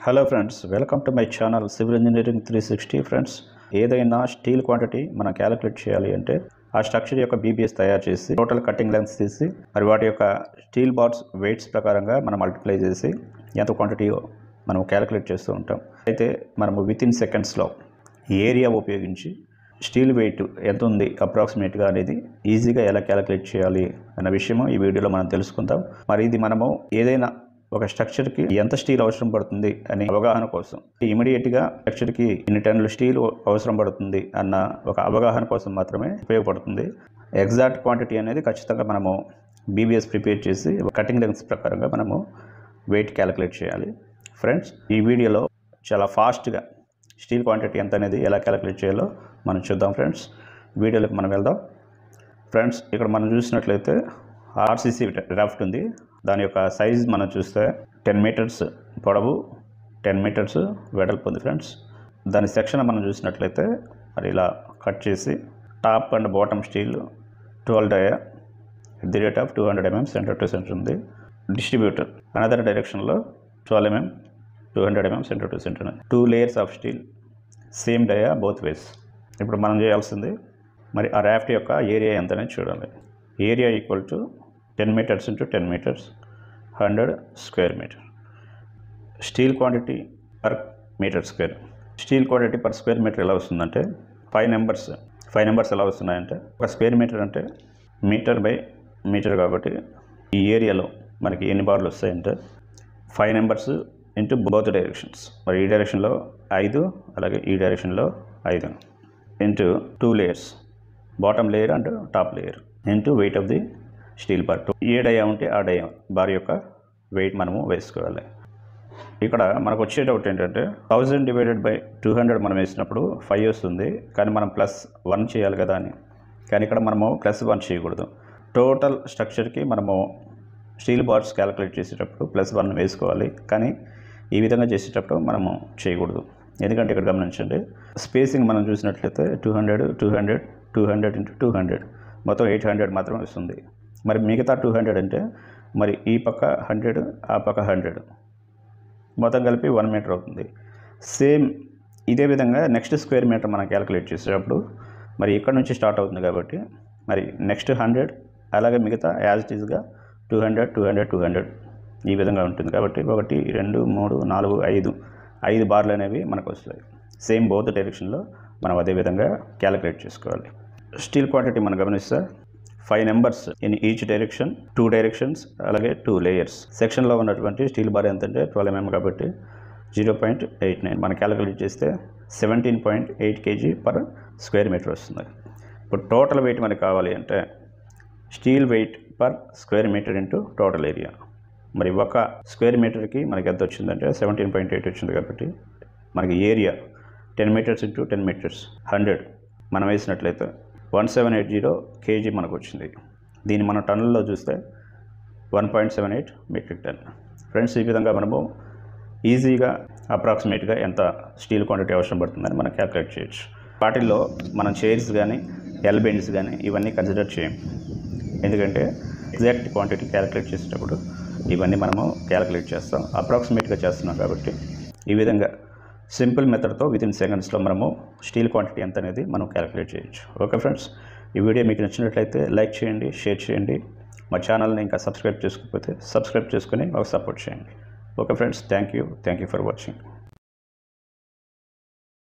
hello friends welcome to my channel civil engineering three sixty friends ఏదైనా steel quantity మనం calculate చేయాలి అంటే ఆ స్ట్రక్చర్ యొక్క బీబీఎస్ తయారు చేసి టోటల్ కటింగ్ లెన్స్ తీసి మరి వాటి యొక్క స్టీల్ బాట్స్ వెయిట్స్ ప్రకారంగా మనం మల్టిప్లై చేసి ఎంత క్వాంటిటీయో మనం క్యాలిక్యులేట్ చేస్తూ ఉంటాం అయితే మనము విత్ ఇన్ సెకండ్స్లో ఏరియా ఉపయోగించి స్టీల్ వెయిట్ ఎంత ఉంది అప్రాక్సిమేట్గా అనేది ఈజీగా ఎలా క్యాలిక్యులేట్ చేయాలి అన్న విషయము ఈ వీడియోలో మనం తెలుసుకుందాం మరి ఇది మనము ఏదైనా ఒక స్ట్రక్చర్కి ఎంత స్టీల్ అవసరం పడుతుంది అనే అవగాహన కోసం ఇమీడియట్గా స్ట్రక్చర్కి ఇన్ని టన్నుల స్టీల్ అవసరం పడుతుంది అన్న ఒక అవగాహన కోసం మాత్రమే ఉపయోగపడుతుంది ఎగ్జాక్ట్ క్వాంటిటీ అనేది ఖచ్చితంగా మనము బీబీఎస్ ప్రిపేర్ చేసి కటింగ్ లెన్స్ ప్రకారంగా మనము వెయిట్ క్యాలిక్యులేట్ చేయాలి ఫ్రెండ్స్ ఈ వీడియోలో చాలా ఫాస్ట్గా స్టీల్ క్వాంటిటీ ఎంత అనేది ఎలా క్యాలిక్యులేట్ చేయాలో మనం చూద్దాం ఫ్రెండ్స్ వీడియోలోకి మనం వెళ్దాం ఫ్రెండ్స్ ఇక్కడ మనం చూసినట్లయితే ఆర్సీసీ రాఫ్ట్ ఉంది దాని యొక్క సైజ్ మనం చూస్తే టెన్ మీటర్స్ పొడవు టెన్ మీటర్స్ వెడల్పు ఉంది ఫ్రెండ్స్ దాని సెక్షన్ మనం చూసినట్లయితే మరి ఇలా కట్ చేసి top and bottom steel twelve dia at the rate of two hundred mm centre to centre ఉంది డిస్ట్రిబ్యూటర్ అనదర్ డైరెక్షన్లో twelve mm two hundred mm centre to centre two layers of steel same dia both ways ఇప్పుడు మనం చేయాల్సింది మరి ఆ raft యొక్క area ఎంత అనేది చూడాలి area equal to ten metres into ten metres hundred square metre steel quantity per metre square steel quantity per square metre ఎలా వస్తుందంటే ఫైవ్ నెంబర్స్ ఫైవ్ నెంబర్స్ ఎలా వస్తున్నాయంటే ఒక స్క్వేర్ మీటర్ అంటే మీటర్ బై మీటర్ కాబట్టి ఈ ఏరియాలో మనకి ఎన్ని బార్లు వస్తాయంటే five numbers into both directions మరి ఈ డైరెక్షన్లో ఐదు అలాగే ఈ డైరెక్షన్లో ఐదు into two layers bottom layer and top layer into weight of the steel bar ఏ డయా ఉంటే ఆ డయా బార్ యొక్క వెయిట్ మనము వేసుకోవాలి ఇక్కడ మనకు వచ్చే డౌట్ ఏంటంటే thousand divided by two hundred మనం వేసినప్పుడు ఫైవ్ వస్తుంది కానీ మనం ప్లస్ వన్ చేయాలి కదా అని కానీ ఇక్కడ మనము ప్లస్ వన్ చేయకూడదు టోటల్ స్ట్రక్చర్కి మనము స్టీల్ బార్స్ క్యాలిక్యులేట్ చేసేటప్పుడు ప్లస్ వన్ వేసుకోవాలి కానీ ఈ విధంగా చేసేటప్పుడు మనము చేయకూడదు ఎందుకంటే ఇక్కడ గమనించండి స్పేసింగ్ మనం చూసినట్లయితే two hundred two hundred two hundred into two hundred మొత్తం ఎయిట్ హండ్రెడ్ మాత్రం వస్తుంది మరి మిగతా టూ హండ్రెడ్ అంటే మరి ఈ పక్క హండ్రెడ్ ఆ పక్క హండ్రెడ్ మొత్తం కలిపి వన్ మీటర్ అవుతుంది సేమ్ ఇదే విధంగా నెక్స్ట్ స్క్వేర్ మీటర్ మనం క్యాలిక్యులేట్ చేసేటప్పుడు మరి ఇక్కడ నుంచి స్టార్ట్ అవుతుంది కాబట్టి మరి నెక్స్ట్ హండ్రెడ్ అలాగే మిగతా యాజ్ ఇట్ ఈజ్గా two hundred two hundred two hundred ఈ విధంగా ఉంటుంది కాబట్టి ఒకటి రెండు మూడు నాలుగు ఐదు ఐదు బార్లు అనేవి మనకు వస్తాయి సేమ్ బౌత్ డైరెక్షన్లో మనం అదే విధంగా క్యాలిక్యులేట్ చేసుకోవాలి స్టీల్ క్వాంటిటీ మనం గమనిస్తే five numbers in each direction two directions అలాగే టూ లేయర్స్ సెక్షన్లో ఉన్నటువంటి స్టీల్ బార్ ఎంతంటే ట్వెల్వ్ ఎంఎం కాబట్టి జీరో పాయింట్ ఎయిట్ నైన్ మనం క్యాలిక్యులేట్ చేస్తే seventeen point eight kg per square metre వస్తుంది ఇప్పుడు టోటల్ వెయిట్ మనకి కావాలి అంటే steel weight per square metre into total area మరి ఒక స్క్వేర్ మీటర్కి మనకి ఎంత వచ్చిందంటే సెవెంటీన్ పాయింట్ ఎయిట్ వచ్చింది కాబట్టి మనకి area ten metres into ten metres hundred మనం వేసినట్లయితే one seven eight zero kg మనకు వచ్చింది దీన్ని మనం టన్నుల్లో చూస్తే one point seven eight metric ton friends ఈ విధంగా మనము ఈజీగా అప్రాక్సిమేట్గా ఎంత స్టీల్ క్వాంటిటీ అవసరం పడుతుందని మనం క్యాలిక్యులేట్ చేయొచ్చు వాటిల్లో మనం చైర్స్ కానీ ఎల్బెండ్స్ కానీ ఇవన్నీ కన్సిడర్ చేయం ఎందుకంటే ఎగ్జాక్ట్ క్వాంటిటీ క్యాలిక్యులేట్ చేసేటప్పుడు ఇవన్నీ మనము క్యాలిక్యులేట్ చేస్తాం అప్రాక్సిమేట్గా చేస్తున్నాం కాబట్టి ఈ విధంగా సింపుల్ మెథడ్తో విత్ ఇన్ సెకండ్స్లో మనము స్టీల్ క్వాంటిటీ ఎంత అనేది మనం క్యాలిక్యులేట్ చేయొచ్చు ఓకే ఫ్రెండ్స్ ఈ వీడియో మీకు నచ్చినట్లయితే లైక్ చేయండి షేర్ చేయండి మా ఛానల్ని ఇంకా సబ్స్క్రైబ్ చేసుకోకపోతే సబ్స్క్రైబ్ చేసుకుని మాకు సపోర్ట్ చేయండి okay friends thank you thank you for watching